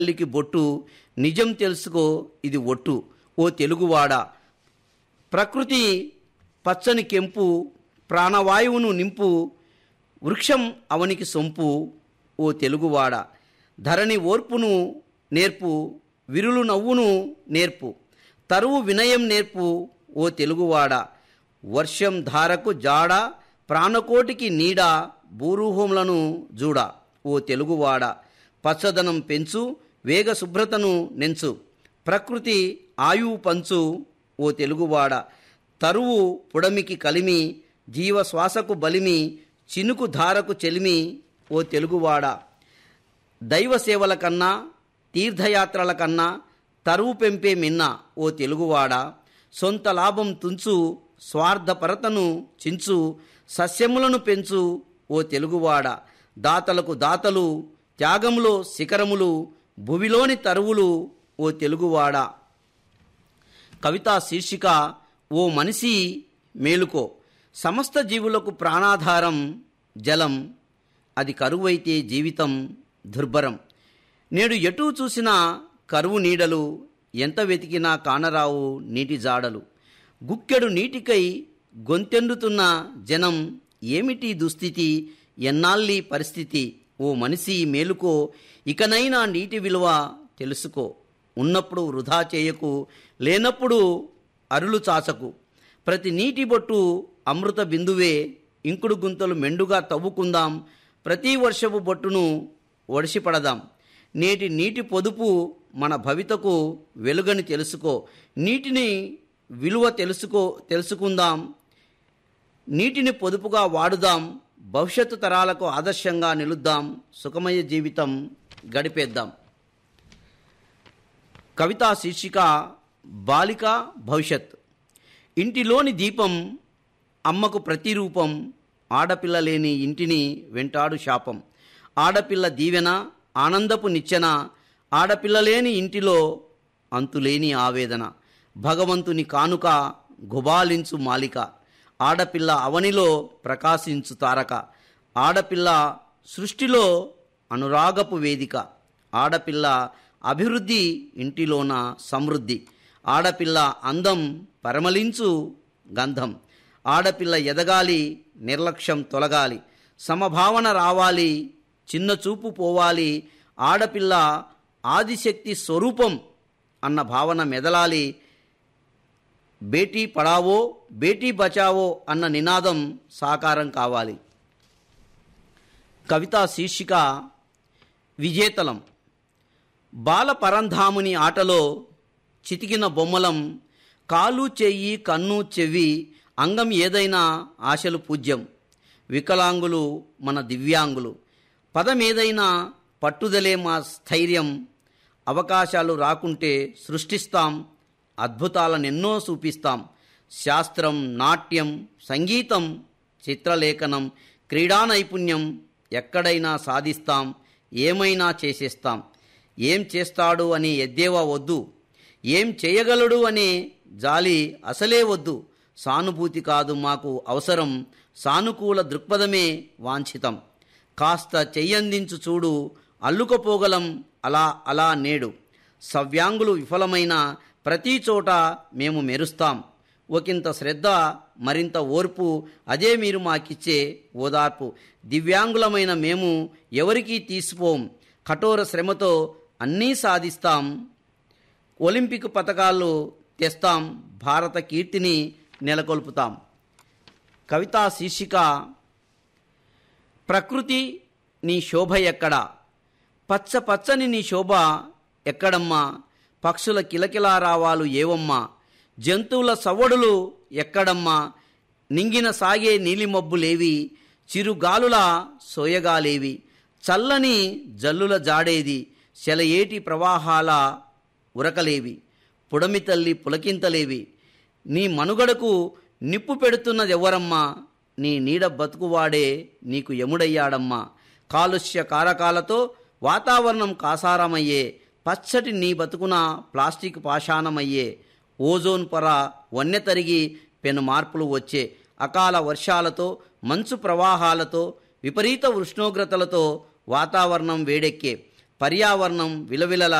తల్లికి బొట్టు నిజం తెలుసుకో ఇది ఒట్టు ఓ తెలుగువాడ ప్రకృతి పచ్చని కెంపు ప్రాణవాయువును నింపు వృక్షం అవనికి సొంపు ఓ తెలుగువాడ ధరణి ఓర్పును నేర్పు విరులు నవ్వును నేర్పు తరువు వినయం నేర్పు ఓ తెలుగువాడ వర్షం ధారకు జాడ ప్రాణకోటికి నీడ భూరూహములను జూడ ఓ తెలుగువాడ పచ్చదనం పెంచు వేగ శుభ్రతను నెంచు ప్రకృతి ఆయువు పంచు ఓ తెలుగువాడ తరువు పుడమికి కలిమి జీవ శ్వాసకు బలిమి చినుకు ధారకు చెలిమి ఓ తెలుగువాడ దైవ సేవల కన్నా తీర్థయాత్రల కన్నా తరువు పెంపే మిన్న ఓ తెలుగువాడ సొంత లాభం తుంచు స్వార్థపరతను చించు సస్యములను పెంచు ఓ తెలుగువాడ దాతలకు దాతలు త్యాగములో శిఖరములు భువిలోని తరువులు ఓ తెలుగువాడ కవితా శీర్షిక ఓ మనిషి మేలుకో సమస్త జీవులకు ప్రాణాధారం జలం అది కరువైతే జీవితం దుర్భరం నేడు ఎటూ చూసినా కరువు నీడలు ఎంత వెతికినా కానరావు నీటి జాడలు గుక్కెడు నీటికై గొంతెండుతున్న జనం ఏమిటి దుస్థితి ఎన్నాళ్ళీ పరిస్థితి ఓ మనిషి మేలుకో ఇకనైనా నీటి విలువ తెలుసుకో ఉన్నప్పుడు వృధా చేయకు లేనప్పుడు అరులు చాచకు ప్రతి నీటి బొట్టు అమృత బిందువే ఇంకుడు గుంతలు మెండుగా తవ్వుకుందాం ప్రతి వర్షపు బొట్టును ఒడిసిపడదాం నేటి నీటి పొదుపు మన భవితకు వెలుగని తెలుసుకో నీటిని విలువ తెలుసుకో తెలుసుకుందాం నీటిని పొదుపుగా వాడుదాం భవిష్యత్తు తరాలకు ఆదర్శంగా నిలుద్దాం సుఖమయ జీవితం గడిపేద్దాం కవితా శీర్షిక బాలిక భవిష్యత్ ఇంటిలోని దీపం అమ్మకు ప్రతిరూపం ఆడపిల్ల లేని ఇంటిని వెంటాడు శాపం ఆడపిల్ల దీవెన ఆనందపు నిచ్చెన ఆడపిల్ల లేని ఇంటిలో అంతులేని ఆవేదన భగవంతుని కానుక గుబాలించు మాలిక ఆడపిల్ల అవనిలో ప్రకాశించు తారక ఆడపిల్ల సృష్టిలో అనురాగపు వేదిక ఆడపిల్ల అభివృద్ధి ఇంటిలోన సమృద్ధి ఆడపిల్ల అందం పరమలించు గంధం ఆడపిల్ల ఎదగాలి నిర్లక్ష్యం తొలగాలి సమభావన రావాలి చిన్న చూపు పోవాలి ఆడపిల్ల ఆదిశక్తి స్వరూపం అన్న భావన మెదలాలి బేటీ పడావో బేటీ బచావో అన్న నినాదం సాకారం కావాలి కవితా శీర్షిక విజేతలం బాల పరంధాముని ఆటలో చితికిన బొమ్మలం కాలు చెయ్యి కన్ను చెవి అంగం ఏదైనా ఆశలు పూజ్యం వికలాంగులు మన దివ్యాంగులు పదమేదైనా పట్టుదలే మా స్థైర్యం అవకాశాలు రాకుంటే సృష్టిస్తాం అద్భుతాలనెన్నో చూపిస్తాం శాస్త్రం నాట్యం సంగీతం చిత్రలేఖనం క్రీడా నైపుణ్యం ఎక్కడైనా సాధిస్తాం ఏమైనా చేసేస్తాం ఏం చేస్తాడు అని ఎద్దేవా వద్దు ఏం చేయగలడు అనే జాలి అసలే వద్దు సానుభూతి కాదు మాకు అవసరం సానుకూల దృక్పథమే వాంఛితం కాస్త చెయ్యందించు చూడు అల్లుకపోగలం అలా అలా నేడు సవ్యాంగులు విఫలమైన ప్రతి చోట మేము మెరుస్తాం ఒకంత శ్రద్ధ మరింత ఓర్పు అదే మీరు మాకిచ్చే ఓదార్పు దివ్యాంగులమైన మేము ఎవరికీ తీసిపోం కఠోర శ్రమతో అన్నీ సాధిస్తాం ఒలింపిక్ పథకాలు తెస్తాం భారత కీర్తిని నెలకొల్పుతాం కవితా శీర్షిక ప్రకృతి నీ శోభ ఎక్కడా పచ్చ పచ్చని నీ శోభ ఎక్కడమ్మా పక్షుల కిలకిలా రావాలు ఏవమ్మా జంతువుల సవ్వడులు ఎక్కడమ్మా నింగిన సాగే నీలిమబ్బులేవి చిరుగాలుల సోయగాలేవి చల్లని జల్లుల జాడేది సెలయేటి ప్రవాహాల ఉరకలేవి పుడమి తల్లి పులకింతలేవి నీ మనుగడకు నిప్పు పెడుతున్నదెవరమ్మా నీ నీడ బతుకువాడే నీకు యముడయ్యాడమ్మా కాలుష్య కారకాలతో వాతావరణం కాసారమయ్యే పచ్చటి నీ బతుకున ప్లాస్టిక్ పాషాణమయ్యే ఓజోన్ పొర వన్య తరిగి పెను మార్పులు వచ్చే అకాల వర్షాలతో మంచు ప్రవాహాలతో విపరీత ఉష్ణోగ్రతలతో వాతావరణం వేడెక్కే పర్యావరణం విలవిలలా